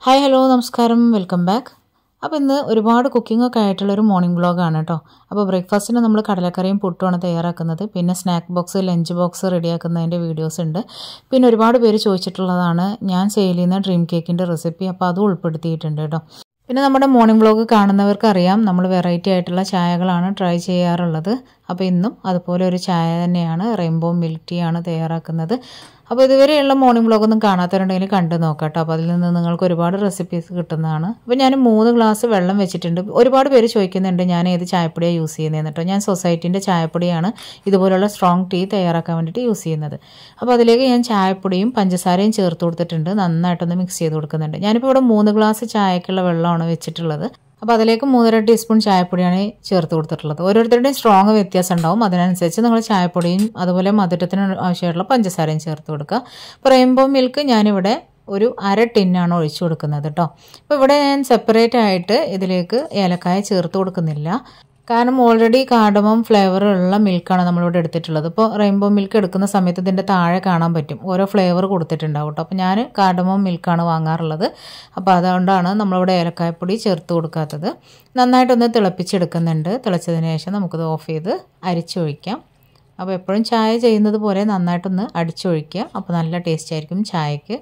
hi hello നമസ്കാരം welcome back അപ്പോൾ ഇന്ന് ഒരുപാട് കുക്കിംഗ് ഒക്കെ ആയിട്ടുള്ള ഒരു മോർണിംഗ് വ്ളോഗാണ് കേട്ടോ അപ്പോൾ ബ്രേക്ക്ഫാസ്റ്റിന് നമ്മൾ കടലക്കറിയും പുട്ടുമാണ് തയ്യാറാക്കുന്നത് പിന്നെ സ്നാക്ക് ബോക്സ് ലഞ്ച് ബോക്സ് റെഡിയാക്കുന്നതിൻ്റെ വീഡിയോസ് ഉണ്ട് പിന്നെ ഒരുപാട് പേര് ചോദിച്ചിട്ടുള്ളതാണ് ഞാൻ സെയിൽ ചെയ്യുന്ന ഡ്രീം കേക്കിൻ്റെ റെസിപ്പി അപ്പോൾ അതും ഉൾപ്പെടുത്തിയിട്ടുണ്ട് കേട്ടോ പിന്നെ നമ്മുടെ മോർണിംഗ് വ്ളോഗ് കാണുന്നവർക്ക് അറിയാം നമ്മൾ വെറൈറ്റി ആയിട്ടുള്ള ചായകളാണ് ട്രൈ ചെയ്യാറുള്ളത് അപ്പോൾ ഇന്നും അതുപോലെ ഒരു ചായ തന്നെയാണ് റെയിൻബോ മിൽക്ക് ടീ ആണ് തയ്യാറാക്കുന്നത് അപ്പോൾ ഇതുവരെയുള്ള മോർണിംഗ് വ്ളോഗ് ഒന്നും കാണാത്തവരുണ്ടെങ്കിൽ കണ്ടു നോക്കാം കേട്ടോ അപ്പോൾ അതിൽ നിന്ന് നിങ്ങൾക്ക് ഒരുപാട് റെസിപ്പീസ് കിട്ടുന്നതാണ് അപ്പോൾ ഞാൻ മൂന്ന് ഗ്ലാസ് വെള്ളം വെച്ചിട്ടുണ്ട് ഒരുപാട് പേര് ചോദിക്കുന്നുണ്ട് ഞാൻ ഏത് ചായപ്പൊടിയാണ് യൂസ് ചെയ്യുന്നതെന്ന് കേട്ടോ ഞാൻ സൊസൈറ്റീൻ്റെ ചായപ്പൊടിയാണ് ഇതുപോലുള്ള സ്ട്രോങ് ടീ തയ്യാറാക്കാൻ വേണ്ടിയിട്ട് യൂസ് ചെയ്യുന്നത് അപ്പോൾ അതിലേക്ക് ഞാൻ ചായപ്പൊടിയും പഞ്ചസാരയും ചേർത്ത് കൊടുത്തിട്ടുണ്ട് നന്നായിട്ടൊന്ന് മിക്സ് ചെയ്ത് കൊടുക്കുന്നുണ്ട് ഞാനിപ്പോൾ ഇവിടെ മൂന്ന് ഗ്ലാസ് ചായക്കുള്ള വെള്ളമാണ് വെച്ചിട്ടുള്ളത് അപ്പോൾ അതിലേക്ക് മൂന്നര ടീസ്പൂൺ ചായപ്പൊടിയാണ് ചേർത്ത് കൊടുത്തിട്ടുള്ളത് ഓരോരുത്തരുടെയും സ്ട്രോങ് വ്യത്യാസം ഉണ്ടാവും അതിനനുസരിച്ച് നിങ്ങൾ ചായപ്പൊടിയും അതുപോലെ മധുരത്തിന് ആവശ്യമായിട്ടുള്ള പഞ്ചസാരയും ചേർത്ത് കൊടുക്കുക അപ്പോൾ റെയിൻബോ മിൽക്ക് ഞാനിവിടെ ഒരു അര ടിന്നാണ് ഒഴിച്ചു കൊടുക്കുന്നത് കേട്ടോ അപ്പോൾ ഇവിടെ ഞാൻ സെപ്പറേറ്റ് ആയിട്ട് ഇതിലേക്ക് ഏലക്കായ ചേർത്ത് കൊടുക്കുന്നില്ല കാരണം ഓൾറെഡി കാർഡമം ഫ്ലേവർ ഉള്ള മിൽക്കാണ് നമ്മളിവിടെ എടുത്തിട്ടുള്ളത് ഇപ്പോൾ റെയിൻബോ മിൽക്ക് എടുക്കുന്ന സമയത്ത് ഇതിൻ്റെ താഴെ കാണാൻ പറ്റും ഓരോ ഫ്ലേവർ കൊടുത്തിട്ടുണ്ടാവും കേട്ടോ അപ്പോൾ ഞാൻ കാർഡമം മിൽക്കാണ് വാങ്ങാറുള്ളത് അപ്പോൾ അതുകൊണ്ടാണ് നമ്മളിവിടെ ഏലക്കായപ്പൊടി ചേർത്ത് കൊടുക്കാത്തത് നന്നായിട്ടൊന്ന് തിളപ്പിച്ചെടുക്കുന്നുണ്ട് തിളച്ചതിന് ശേഷം നമുക്കിത് ഓഫ് ചെയ്ത് അരിച്ചൊഴിക്കാം അപ്പോൾ എപ്പോഴും ചായ ചെയ്യുന്നത് പോലെ നന്നായിട്ടൊന്ന് അടിച്ചൊഴിക്കുക അപ്പോൾ നല്ല ടേസ്റ്റ് ആയിരിക്കും ചായക്ക്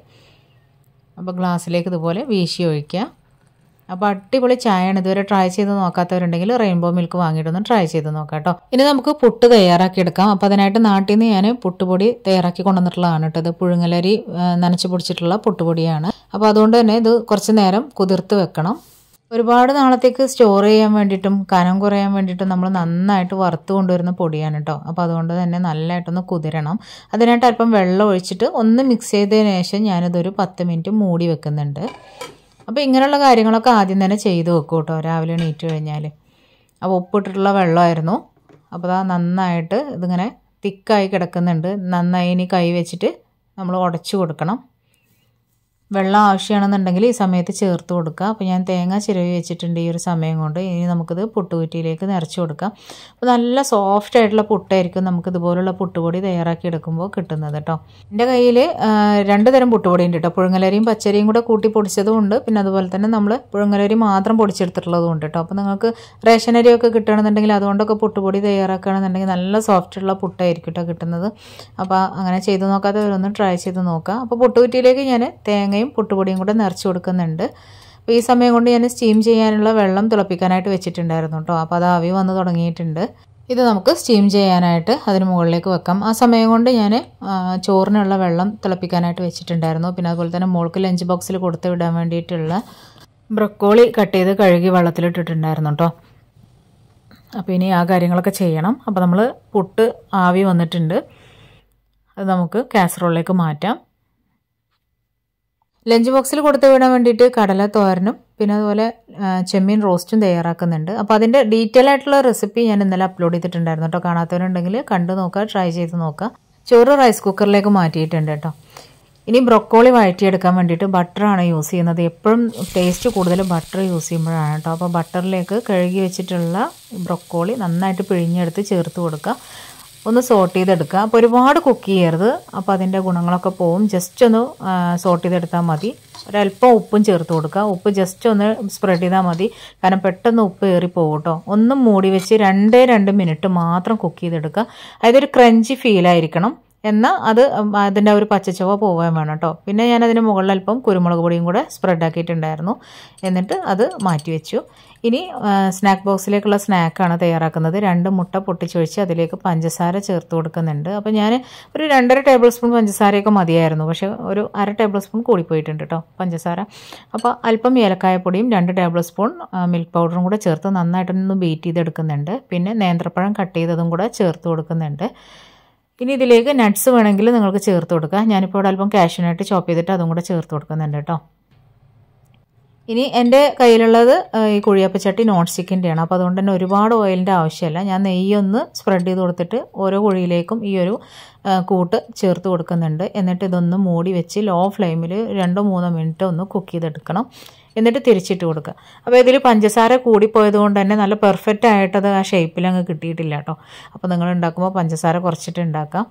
അപ്പോൾ ഗ്ലാസ്സിലേക്ക് ഇതുപോലെ വീശി ഒഴിക്കുക അപ്പോൾ അടിപൊളി ചായയാണ് ഇതുവരെ ട്രൈ ചെയ്ത് നോക്കാത്തവരുണ്ടെങ്കിൽ റെയിൻബോ മിൽക്ക് വാങ്ങിയിട്ടൊന്ന് ട്രൈ ചെയ്ത് നോക്കാം കേട്ടോ ഇനി നമുക്ക് പുട്ട് തയ്യാറാക്കി എടുക്കാം അപ്പോൾ അതിനായിട്ട് നാട്ടിൽ നിന്ന് ഞാൻ പുട്ടുപൊടി തയ്യാറാക്കി കൊണ്ടുവന്നിട്ടുള്ളതാണ് കേട്ടോ ഇത് പുഴുങ്ങലരി നനച്ച് പൊടിച്ചിട്ടുള്ള പുട്ടുപൊടിയാണ് അപ്പോൾ അതുകൊണ്ട് തന്നെ ഇത് കുറച്ച് നേരം കുതിർത്ത് വെക്കണം ഒരുപാട് നാളത്തേക്ക് സ്റ്റോർ ചെയ്യാൻ വേണ്ടിയിട്ടും കനം കുറയാൻ വേണ്ടിയിട്ടും നമ്മൾ നന്നായിട്ട് വറുത്ത് കൊണ്ടുവരുന്ന പൊടിയാണ് കേട്ടോ അപ്പോൾ അതുകൊണ്ട് തന്നെ നല്ലതായിട്ടൊന്ന് കുതിരണം അതിനായിട്ട് അല്പം വെള്ളം ഒഴിച്ചിട്ട് ഒന്ന് മിക്സ് ചെയ്തതിന് ശേഷം ഞാനിതൊരു പത്ത് മിനിറ്റ് മൂടി വെക്കുന്നുണ്ട് അപ്പോൾ ഇങ്ങനെയുള്ള കാര്യങ്ങളൊക്കെ ആദ്യം തന്നെ ചെയ്ത് വെക്കും കേട്ടോ രാവിലെ എണീറ്റ് കഴിഞ്ഞാൽ അപ്പോൾ ഉപ്പിട്ടിട്ടുള്ള വെള്ളമായിരുന്നു അപ്പോൾ അത് നന്നായിട്ട് ഇതിങ്ങനെ തിക്കായി കിടക്കുന്നുണ്ട് നന്നായി ഇനി കൈ വെച്ചിട്ട് നമ്മൾ ഉടച്ചു കൊടുക്കണം വെള്ളം ആവശ്യമാണെന്നുണ്ടെങ്കിൽ ഈ സമയത്ത് ചേർത്ത് കൊടുക്കുക അപ്പോൾ ഞാൻ തേങ്ങ ചിരവി വെച്ചിട്ടുണ്ട് ഈ ഒരു സമയം കൊണ്ട് ഇനി നമുക്കിത് പുട്ടുകുറ്റിയിലേക്ക് നിറച്ച് കൊടുക്കാം അപ്പോൾ നല്ല സോഫ്റ്റ് ആയിട്ടുള്ള പുട്ടായിരിക്കും നമുക്ക് ഇതുപോലുള്ള പുട്ടുപൊടി തയ്യാറാക്കി എടുക്കുമ്പോൾ കിട്ടുന്നത് കേട്ടോ എൻ്റെ കയ്യിൽ രണ്ട് തരം പുട്ടുപൊടി ഉണ്ട് കേട്ടോ പുഴുങ്ങലരിയും പച്ചരിയും കൂടെ കൂട്ടി പൊടിച്ചതും ഉണ്ട് പിന്നെ അതുപോലെ തന്നെ നമ്മൾ പുഴുങ്ങലരി മാത്രം പൊടിച്ചെടുത്തിട്ടുള്ളതും ഉണ്ട് കേട്ടോ അപ്പോൾ നിങ്ങൾക്ക് റേഷൻ അരിയൊക്കെ കിട്ടുകയാണെന്നുണ്ടെങ്കിൽ അതുകൊണ്ടൊക്കെ പുട്ടുപൊടി തയ്യാറാക്കുകയാണെന്നുണ്ടെങ്കിൽ നല്ല സോഫ്റ്റുള്ള പുട്ടായിരിക്കും കേട്ടോ കിട്ടുന്നത് അപ്പോൾ അങ്ങനെ ചെയ്ത് നോക്കാത്തവരൊന്ന് ട്രൈ ചെയ്ത് നോക്കുക അപ്പോൾ പുട്ടുകുറ്റിയിലേക്ക് ഞാൻ തേങ്ങയും പുട്ടുപൊടിയും കൂടെ നിറച്ച് കൊടുക്കുന്നുണ്ട് അപ്പോൾ ഈ സമയം കൊണ്ട് ഞാൻ സ്റ്റീം ചെയ്യാനുള്ള വെള്ളം തിളപ്പിക്കാനായിട്ട് വെച്ചിട്ടുണ്ടായിരുന്നു കേട്ടോ അപ്പോൾ അത് ആവി വന്ന് തുടങ്ങിയിട്ടുണ്ട് ഇത് നമുക്ക് സ്റ്റീം ചെയ്യാനായിട്ട് അതിന് മുകളിലേക്ക് വെക്കാം ആ സമയം കൊണ്ട് ഞാൻ ചോറിനുള്ള വെള്ളം തിളപ്പിക്കാനായിട്ട് വെച്ചിട്ടുണ്ടായിരുന്നു പിന്നെ അതുപോലെ തന്നെ മോൾക്ക് ലഞ്ച് ബോക്സിൽ കൊടുത്ത് വിടാൻ വേണ്ടിയിട്ടുള്ള ബ്രക്കോളി കട്ട് ചെയ്ത് കഴുകി വെള്ളത്തിലിട്ടിട്ടുണ്ടായിരുന്നു കേട്ടോ അപ്പോൾ ഇനി ആ കാര്യങ്ങളൊക്കെ ചെയ്യണം അപ്പോൾ നമ്മൾ പുട്ട് ആവി വന്നിട്ടുണ്ട് അത് നമുക്ക് കാസറോളിലേക്ക് മാറ്റാം ലഞ്ച് ബോക്സിൽ കൊടുത്തു വിടാൻ വേണ്ടിയിട്ട് കടല തോരനും പിന്നെ അതുപോലെ ചെമ്മീൻ റോസ്റ്റും തയ്യാറാക്കുന്നുണ്ട് അപ്പോൾ അതിൻ്റെ ഡീറ്റെയിൽ ആയിട്ടുള്ള റെസിപ്പി ഞാൻ ഇന്നലെ അപ്ലോഡ് ചെയ്തിട്ടുണ്ടായിരുന്നു കേട്ടോ കാണാത്തവരുണ്ടെങ്കിൽ കണ്ടു നോക്കുക ട്രൈ ചെയ്ത് നോക്കുക ചോറ് റൈസ് കുക്കറിലേക്ക് മാറ്റിയിട്ടുണ്ട് കേട്ടോ ഇനി ബ്രൊക്കോളി വഴറ്റിയെടുക്കാൻ വേണ്ടിയിട്ട് ബട്ടറാണ് യൂസ് ചെയ്യുന്നത് എപ്പോഴും ടേസ്റ്റ് കൂടുതൽ ബട്ടർ യൂസ് ചെയ്യുമ്പോഴാണ് കേട്ടോ അപ്പോൾ ബട്ടറിലേക്ക് കഴുകി വെച്ചിട്ടുള്ള ബ്രൊക്കോളി നന്നായിട്ട് പിഴിഞ്ഞെടുത്ത് ചേർത്ത് കൊടുക്കുക ഒന്ന് സോട്ട് ചെയ്തെടുക്കുക അപ്പോൾ ഒരുപാട് കുക്ക് ചെയ്യരുത് അപ്പോൾ അതിൻ്റെ ഗുണങ്ങളൊക്കെ പോവും ജസ്റ്റ് ഒന്ന് സോട്ട് ചെയ്തെടുത്താൽ മതി ഒരല്പം ഉപ്പും ചേർത്ത് കൊടുക്കുക ഉപ്പ് ജസ്റ്റ് ഒന്ന് സ്പ്രെഡ് ചെയ്താൽ മതി കാരണം പെട്ടെന്ന് ഉപ്പ് ഏറി പോകും കേട്ടോ ഒന്നും മൂടി വെച്ച് രണ്ടേ രണ്ട് മിനിറ്റ് മാത്രം കുക്ക് ചെയ്തെടുക്കുക അതായത് ഒരു ക്രഞ്ചി ഫീലായിരിക്കണം എന്നാൽ അത് അതിൻ്റെ ഒരു പച്ചച്ചവ പോകാൻ വേണം കേട്ടോ പിന്നെ ഞാൻ അതിന് മുകളിൽ അല്പം കുരുമുളക് പൊടിയും കൂടെ സ്പ്രെഡ് ആക്കിയിട്ടുണ്ടായിരുന്നു എന്നിട്ട് അത് മാറ്റി വെച്ചു ഇനി സ്നാക്ക് ബോക്സിലേക്കുള്ള സ്നാക്കാണ് തയ്യാറാക്കുന്നത് രണ്ട് മുട്ട പൊട്ടിച്ചൊഴിച്ച് അതിലേക്ക് പഞ്ചസാര ചേർത്ത് കൊടുക്കുന്നുണ്ട് അപ്പോൾ ഞാൻ ഒരു രണ്ടര ടേബിൾ സ്പൂൺ പഞ്ചസാരയൊക്കെ മതിയായിരുന്നു പക്ഷേ ഒരു അര ടേബിൾ സ്പൂൺ കൂടിപ്പോയിട്ടുണ്ട് കേട്ടോ പഞ്ചസാര അപ്പോൾ അല്പം ഏലക്കായപ്പൊടിയും രണ്ട് ടേബിൾ സ്പൂൺ മിൽക്ക് പൗഡറും കൂടെ ചേർത്ത് നന്നായിട്ടൊന്ന് ബീറ്റ് ചെയ്തെടുക്കുന്നുണ്ട് പിന്നെ നേന്ത്രപ്പഴം കട്ട് ചെയ്തതും കൂടെ ചേർത്ത് കൊടുക്കുന്നുണ്ട് ഇനി ഇതിലേക്ക് നട്ട്സ് വേണമെങ്കിൽ നിങ്ങൾക്ക് ചേർത്ത് കൊടുക്കുക ഞാനിപ്പോൾ ഇവിടെ അല്പം കാഷ്യൂനായിട്ട് ചോപ്പ് ചെയ്തിട്ട് അതും കൂടെ ചേർത്ത് കൊടുക്കുന്നുണ്ട് കേട്ടോ ഇനി എൻ്റെ കയ്യിലുള്ളത് ഈ കുഴിയപ്പച്ചട്ടി നോൺ സ്റ്റിക്കിൻ്റെയാണ് അപ്പോൾ അതുകൊണ്ട് തന്നെ ഒരുപാട് ഓയിലിൻ്റെ ആവശ്യമില്ല ഞാൻ നെയ്യൊന്ന് സ്പ്രെഡ് ചെയ്ത് കൊടുത്തിട്ട് ഓരോ കുഴിയിലേക്കും ഈ ഒരു കൂട്ട് ചേർത്ത് കൊടുക്കുന്നുണ്ട് എന്നിട്ട് ഇതൊന്ന് മൂടി വെച്ച് ലോ ഫ്ലെയിമിൽ രണ്ടോ മൂന്നോ മിനിറ്റ് ഒന്ന് കുക്ക് ചെയ്തെടുക്കണം എന്നിട്ട് തിരിച്ചിട്ട് കൊടുക്കുക അപ്പോൾ ഇതിൽ പഞ്ചസാര കൂടിപ്പോയത് കൊണ്ട് തന്നെ നല്ല പെർഫെക്റ്റ് ആയിട്ടത് ആ ഷേപ്പിൽ അങ്ങ് കിട്ടിയിട്ടില്ല കേട്ടോ അപ്പോൾ നിങ്ങൾ ഉണ്ടാക്കുമ്പോൾ പഞ്ചസാര കുറച്ചിട്ട് ഉണ്ടാക്കാം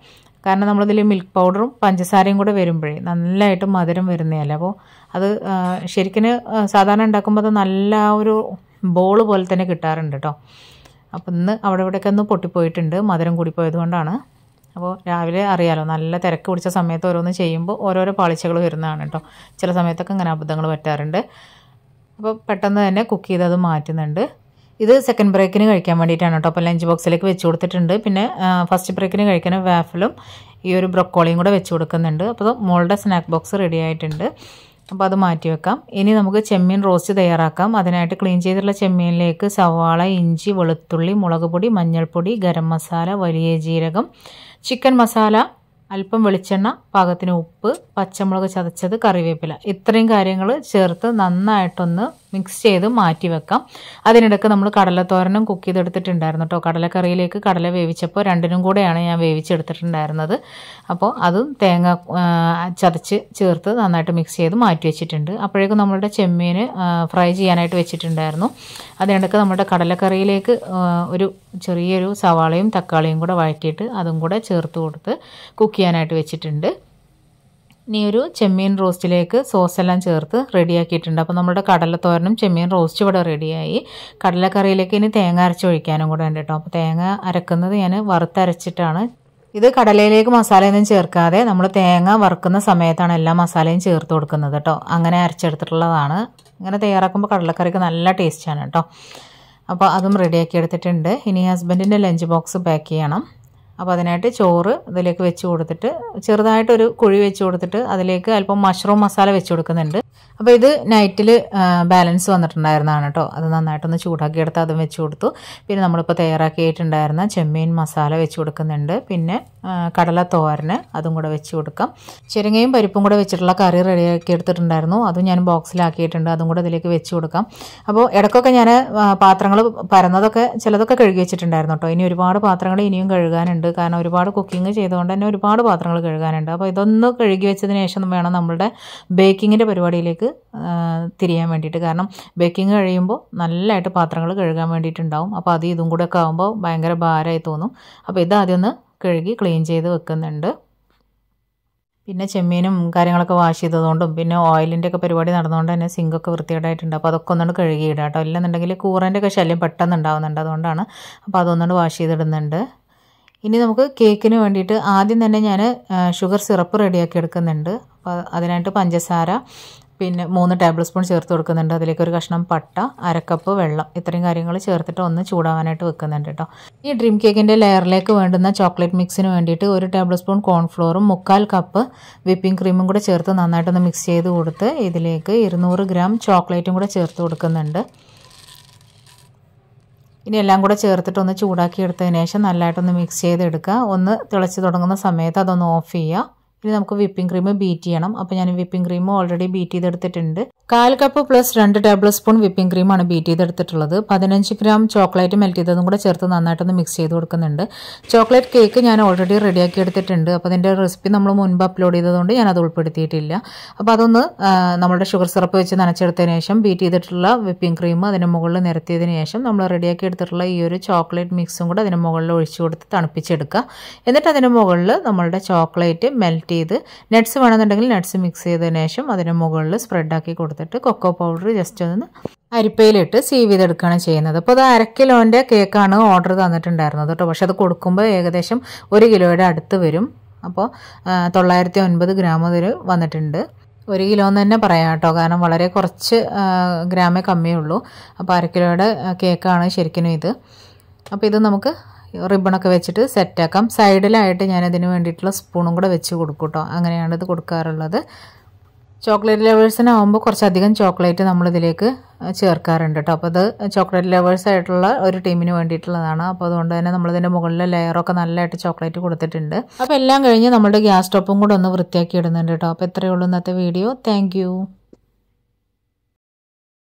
കാരണം നമ്മളിതിൽ മിൽക്ക് പൗഡറും പഞ്ചസാരയും കൂടെ വരുമ്പോഴേ നല്ലതായിട്ട് മധുരം വരുന്നതല്ലേ അപ്പോൾ അത് ആ, ശരിക്കും ആ, സാധാരണ ഉണ്ടാക്കുമ്പോൾ അത് നല്ല ആ ഒരു ബോൾ പോലെ തന്നെ കിട്ടാറുണ്ട് കേട്ടോ അപ്പോൾ ഇന്ന് അവിടെ ഇവിടെയൊക്കെ ഒന്ന് പൊട്ടിപ്പോയിട്ടുണ്ട് മധുരം കൂടിപ്പോയത് കൊണ്ടാണ് അപ്പോൾ രാവിലെ അറിയാലോ നല്ല തിരക്ക് പിടിച്ച സമയത്ത് ഓരോന്ന് ചെയ്യുമ്പോൾ ഓരോരോ പാളിച്ചകൾ വരുന്നതാണ് കേട്ടോ ചില സമയത്തൊക്കെ ഇങ്ങനെ അബദ്ധങ്ങൾ പറ്റാറുണ്ട് അപ്പോൾ പെട്ടെന്ന് തന്നെ കുക്ക് ചെയ്ത് അത് മാറ്റുന്നുണ്ട് ഇത് സെക്കൻഡ് ബ്രേക്കിന് കഴിക്കാൻ വേണ്ടിയിട്ടാണ് കേട്ടോ അപ്പോൾ ലഞ്ച് ബോക്സിലേക്ക് വെച്ച് കൊടുത്തിട്ടുണ്ട് പിന്നെ ഫസ്റ്റ് ബ്രേക്കിന് കഴിക്കുന്ന വാഫിലും ഈ ഒരു ബ്രൊക്കോളിയും കൂടെ വെച്ച് കൊടുക്കുന്നുണ്ട് അപ്പോൾ ഇത് മോളുടെ സ്നാക്ക് ബോക്സ് റെഡി ആയിട്ടുണ്ട് അപ്പോൾ അത് മാറ്റി വെക്കാം ഇനി നമുക്ക് ചെമ്മീൻ റോസ്റ്റ് തയ്യാറാക്കാം അതിനായിട്ട് ക്ലീൻ ചെയ്തിട്ടുള്ള ചെമ്മീനിലേക്ക് സവാള ഇഞ്ചി വെളുത്തുള്ളി മുളക് പൊടി മഞ്ഞൾപ്പൊടി ഗരം മസാല വലിയ ജീരകം ചിക്കൻ മസാല അല്പം വെളിച്ചെണ്ണ പാകത്തിന് ഉപ്പ് പച്ചമുളക് ചതച്ചത് കറിവേപ്പില ഇത്രയും കാര്യങ്ങൾ ചേർത്ത് നന്നായിട്ടൊന്ന് മിക്സ് ചെയ്ത് മാറ്റി വെക്കാം അതിനിടയ്ക്ക് നമ്മൾ കടലത്തോരനും കുക്ക് ചെയ്തെടുത്തിട്ടുണ്ടായിരുന്നു കേട്ടോ കടലക്കറിയിലേക്ക് കടല വേവിച്ചപ്പോൾ രണ്ടിനും കൂടെയാണ് ഞാൻ വേവിച്ചെടുത്തിട്ടുണ്ടായിരുന്നത് അപ്പോൾ അതും തേങ്ങ ആ, ചതച്ച് ചേർത്ത് നന്നായിട്ട് മിക്സ് ചെയ്ത് മാറ്റി വെച്ചിട്ടുണ്ട് അപ്പോഴേക്കും നമ്മളുടെ ചെമ്മീൻ ഫ്രൈ ചെയ്യാനായിട്ട് വെച്ചിട്ടുണ്ടായിരുന്നു അതിനിടയ്ക്ക് നമ്മുടെ കടലക്കറിയിലേക്ക് ആ, ഒരു ചെറിയൊരു സവാളയും തക്കാളിയും കൂടെ വഴറ്റിയിട്ട് അതും കൂടെ ചേർത്ത് കൊടുത്ത് കുക്ക് ചെയ്യാനായിട്ട് വെച്ചിട്ടുണ്ട് ഇനി ഒരു ചെമ്മീൻ റോസ്റ്റിലേക്ക് സോസ് എല്ലാം ചേർത്ത് റെഡിയാക്കിയിട്ടുണ്ട് അപ്പോൾ നമ്മുടെ കടലത്തോരനും ചെമ്മീൻ റോസ്റ്റ് ഇവിടെ റെഡിയായി കടലക്കറിയിലേക്ക് ഇനി തേങ്ങ അരച്ച് ഒഴിക്കാനും കൂടെ ഉണ്ട് കേട്ടോ അപ്പോൾ തേങ്ങ അരക്കുന്നത് ഞാൻ വറുത്തരച്ചിട്ടാണ് ഇത് കടലയിലേക്ക് മസാലയൊന്നും ചേർക്കാതെ നമ്മൾ തേങ്ങ വറുക്കുന്ന സമയത്താണ് എല്ലാ മസാലയും ചേർത്ത് കൊടുക്കുന്നത് കേട്ടോ അങ്ങനെ അരച്ചെടുത്തിട്ടുള്ളതാണ് ഇങ്ങനെ തയ്യാറാക്കുമ്പോൾ കടലക്കറിക്ക് നല്ല ടേസ്റ്റാണ് കേട്ടോ അപ്പോൾ അതും റെഡിയാക്കി എടുത്തിട്ടുണ്ട് ഇനി ഹസ്ബൻഡിൻ്റെ ലഞ്ച് ബോക്സ് പാക്ക് ചെയ്യണം അപ്പോൾ അതിനായിട്ട് ചോറ് ഇതിലേക്ക് വെച്ച് കൊടുത്തിട്ട് ചെറുതായിട്ടൊരു കുഴി വെച്ച് കൊടുത്തിട്ട് അതിലേക്ക് അല്പം മഷ്റൂം മസാല വെച്ച് കൊടുക്കുന്നുണ്ട് അപ്പോൾ ഇത് നൈറ്റിൽ ബാലൻസ് വന്നിട്ടുണ്ടായിരുന്നതാണ് കേട്ടോ അത് നന്നായിട്ടൊന്ന് ചൂടാക്കി എടുത്ത് അതും വെച്ച് കൊടുത്തു പിന്നെ നമ്മളിപ്പോൾ തയ്യാറാക്കിയിട്ടുണ്ടായിരുന്ന ചെമ്മീൻ മസാല വെച്ച് കൊടുക്കുന്നുണ്ട് പിന്നെ ആ, കടല തോരന് അതും കൂടെ വെച്ച് കൊടുക്കാം ചിരങ്ങയും പരിപ്പും കൂടെ വെച്ചിട്ടുള്ള കറി റെഡിയാക്കി എടുത്തിട്ടുണ്ടായിരുന്നു അതും ഞാൻ ബോക്സിലാക്കിയിട്ടുണ്ട് അതും കൂടെ ഇതിലേക്ക് വെച്ച് കൊടുക്കാം അപ്പോൾ ഇടയ്ക്കൊക്കെ ഞാൻ പാത്രങ്ങൾ പരന്നതൊക്കെ ചിലതൊക്കെ കഴുകി വെച്ചിട്ടുണ്ടായിരുന്നു കേട്ടോ ഇനി ഒരുപാട് പാത്രങ്ങൾ ഇനിയും കഴുകാനുണ്ട് കാരണം ഒരുപാട് കുക്കിംഗ് ചെയ്തുകൊണ്ട് തന്നെ ഒരുപാട് പാത്രങ്ങൾ കഴുകാനുണ്ട് അപ്പോൾ ഇതൊന്ന് കഴുകി വെച്ചതിന് ശേഷം വേണം നമ്മളുടെ ബേക്കിങ്ങിൻ്റെ പരിപാടിയിലേക്ക് ആ, തിരിയാൻ വേണ്ടിയിട്ട് കാരണം ബേക്കിംഗ് കഴിയുമ്പോൾ നല്ലതായിട്ട് പാത്രങ്ങൾ കഴുകാൻ വേണ്ടിയിട്ടുണ്ടാവും അപ്പോൾ അത് ഇതും കൂടെ ഒക്കെ ആകുമ്പോൾ ഭയങ്കര ഭാരമായി തോന്നും അപ്പോൾ ഇത് ആദ്യം ഒന്ന് കഴുകി ക്ലീൻ ചെയ്ത് വെക്കുന്നുണ്ട് പിന്നെ ചെമ്മീനും കാര്യങ്ങളൊക്കെ വാഷ് ചെയ്തതുകൊണ്ടും പിന്നെ ഓയിലിൻ്റെ ഒക്കെ പരിപാടി നടന്നുകൊണ്ട് തന്നെ സിങ്കൊക്കെ വൃത്തികേടായിട്ടുണ്ട് അപ്പോൾ അതൊക്കെ ഒന്നുകൊണ്ട് കഴുകിയിടാം കേട്ടോ ഇല്ലെന്നുണ്ടെങ്കിൽ കൂറൻ്റെ ഒക്കെ ശല്യം പെട്ടെന്ന് ഉണ്ടാവുന്നുണ്ട് അതുകൊണ്ടാണ് അപ്പോൾ അതൊന്നുകൊണ്ട് വാഷ് ചെയ്തിടുന്നുണ്ട് ഇനി നമുക്ക് കേക്കിന് വേണ്ടിയിട്ട് ആദ്യം തന്നെ ഞാൻ ഷുഗർ സിറപ്പ് റെഡിയാക്കി എടുക്കുന്നുണ്ട് അപ്പോൾ അതിനായിട്ട് പഞ്ചസാര പിന്നെ മൂന്ന് ടേബിൾ സ്പൂൺ ചേർത്ത് കൊടുക്കുന്നുണ്ട് അതിലേക്ക് ഒരു കഷ്ണം പട്ട അരക്കപ്പ് വെള്ളം ഇത്രയും കാര്യങ്ങൾ ചേർത്തിട്ട് ഒന്ന് ചൂടാവാനായിട്ട് വെക്കുന്നുണ്ട് കേട്ടോ ഈ ഡ്രീം കേക്കിൻ്റെ ലെയറിലേക്ക് വേണ്ടുന്ന ചോക്ലേറ്റ് മിക്സിന് വേണ്ടിയിട്ട് ഒരു ടേബിൾ സ്പൂൺ കോൺഫ്ലോറും മുക്കാൽ കപ്പ് വിപ്പിംഗ് ക്രീമും കൂടെ ചേർത്ത് നന്നായിട്ടൊന്ന് മിക്സ് ചെയ്ത് കൊടുത്ത് ഇതിലേക്ക് ഇരുന്നൂറ് ഗ്രാം ചോക്ലേറ്റും കൂടെ ചേർത്ത് കൊടുക്കുന്നുണ്ട് ഇനി എല്ലാം കൂടെ ചേർത്തിട്ട് ഒന്ന് ചൂടാക്കി എടുത്തതിന് ശേഷം നല്ലതായിട്ടൊന്ന് മിക്സ് ചെയ്തെടുക്കുക ഒന്ന് തിളച്ച് തുടങ്ങുന്ന സമയത്ത് അതൊന്ന് ഓഫ് ചെയ്യുക ഇനി നമുക്ക് വിപ്പിംഗ് ക്രീം ബീറ്റ് ചെയ്യണം അപ്പോൾ ഞാൻ വിപ്പിംഗ് ക്രീം ഓൾറെഡി ബീറ്റ് ചെയ്തെടുത്തിട്ടുണ്ട് കാൽ കപ്പ് പ്ലസ് രണ്ട് ടേബിൾ സ്പൂൺ വിപ്പിംഗ് ക്രീമാണ് ബീറ്റ് ചെയ്തെടുത്തിട്ടുള്ളത് പതിനഞ്ച് ഗ്രാം ചോക്ലേറ്റ് മെൽറ്റ് ചെയ്തതും കൂടെ ചേർത്ത് നന്നായിട്ടൊന്ന് മിക്സ് ചെയ്ത് കൊടുക്കുന്നുണ്ട് ചോക്ലേറ്റ് കേക്ക് ഞാൻ ഓൾറെഡി റെഡിയാക്കി എടുത്തിട്ടുണ്ട് അപ്പോൾ അതിൻ്റെ റെസിപ്പി നമ്മൾ മുൻപ് അപ്ലോഡ് ചെയ്തതുകൊണ്ട് ഞാൻ അത് ഉൾപ്പെടുത്തിയിട്ടില്ല അപ്പോൾ അതൊന്ന് ആ, നമ്മുടെ ഷുഗർ സിറപ്പ് വെച്ച് നനച്ചെടുത്തതിന് ശേഷം ബീറ്റ് ചെയ്തിട്ടുള്ള വിപ്പിംഗ് ക്രീം അതിന് മുകളിൽ നിരത്തിയതിന് ശേഷം നമ്മൾ റെഡിയാക്കി എടുത്തിട്ടുള്ള ഈ ഒരു ചോക്ലേറ്റ് മിക്സും കൂടെ അതിന് മുകളിൽ ഒഴിച്ചു കൊടുത്ത് തണുപ്പിച്ചെടുക്കുക എന്നിട്ട് അതിന് മുകളിൽ നമ്മളുടെ ചോക്ലേറ്റ് മെൽറ്റ് ചെയ്ത് നട്ട്സ് വേണമെന്നുണ്ടെങ്കിൽ നട്ട്സ് മിക്സ് ചെയ്തതിന് ശേഷം അതിന് മുകളിൽ സ്പ്രെഡാക്കി കൊടുത്തിട്ട് കൊക്കോ പൗഡർ ജസ്റ്റ് ഒന്ന് അരിപ്പയിലിട്ട് സീവ് ചെയ്തെടുക്കുകയാണ് ചെയ്യുന്നത് അപ്പോൾ അത് അര കിലോൻ്റെ കേക്കാണ് ഓർഡർ തന്നിട്ടുണ്ടായിരുന്നത് കേട്ടോ പക്ഷെ അത് കൊടുക്കുമ്പോൾ ഏകദേശം ഒരു കിലോയുടെ അടുത്ത് വരും അപ്പോൾ ആ, തൊള്ളായിരത്തി ഒൻപത് ഗ്രാം അതിൽ വന്നിട്ടുണ്ട് ഒരു കിലോ എന്ന് തന്നെ പറയാം കേട്ടോ കാരണം വളരെ കുറച്ച് ആ, ഗ്രാമേ കമ്മിയേ ഉള്ളൂ അപ്പോൾ അര കിലോയുടെ ആ, കേക്കാണ് ശരിക്കും ഇത് അപ്പോൾ ഇത് നമുക്ക് റിബണൊക്കെ വെച്ചിട്ട് സെറ്റാക്കാം സൈഡിലായിട്ട് ഞാൻ ഇതിന് വേണ്ടിയിട്ടുള്ള സ്പൂണും കൂടെ വെച്ച് കൊടുക്കും കേട്ടോ അങ്ങനെയാണ് ഇത് കൊടുക്കാറുള്ളത് ചോക്ലേറ്റ് ലവേഴ്സിനാവുമ്പോൾ കുറച്ചധികം ചോക്ലേറ്റ് നമ്മളിതിലേക്ക് ചേർക്കാറുണ്ട് കേട്ടോ അപ്പോൾ അത് ചോക്ലേറ്റ് ലവേഴ്സ് ആയിട്ടുള്ള ഒരു ടീമിന് വേണ്ടിയിട്ടുള്ളതാണ് അപ്പോൾ അതുകൊണ്ട് തന്നെ നമ്മളിതിൻ്റെ മുകളിലെ ലെയറൊക്കെ നല്ലതായിട്ട് ചോക്ലേറ്റ് കൊടുത്തിട്ടുണ്ട് അപ്പോൾ എല്ലാം കഴിഞ്ഞ് നമ്മുടെ ഗ്യാസ് സ്റ്റോപ്പും കൂടെ ഒന്ന് വൃത്തിയാക്കി ഇടുന്നുണ്ട് കേട്ടോ അപ്പോൾ ഇത്രയേ ഉള്ളൂ ഇന്നത്തെ വീഡിയോ താങ്ക്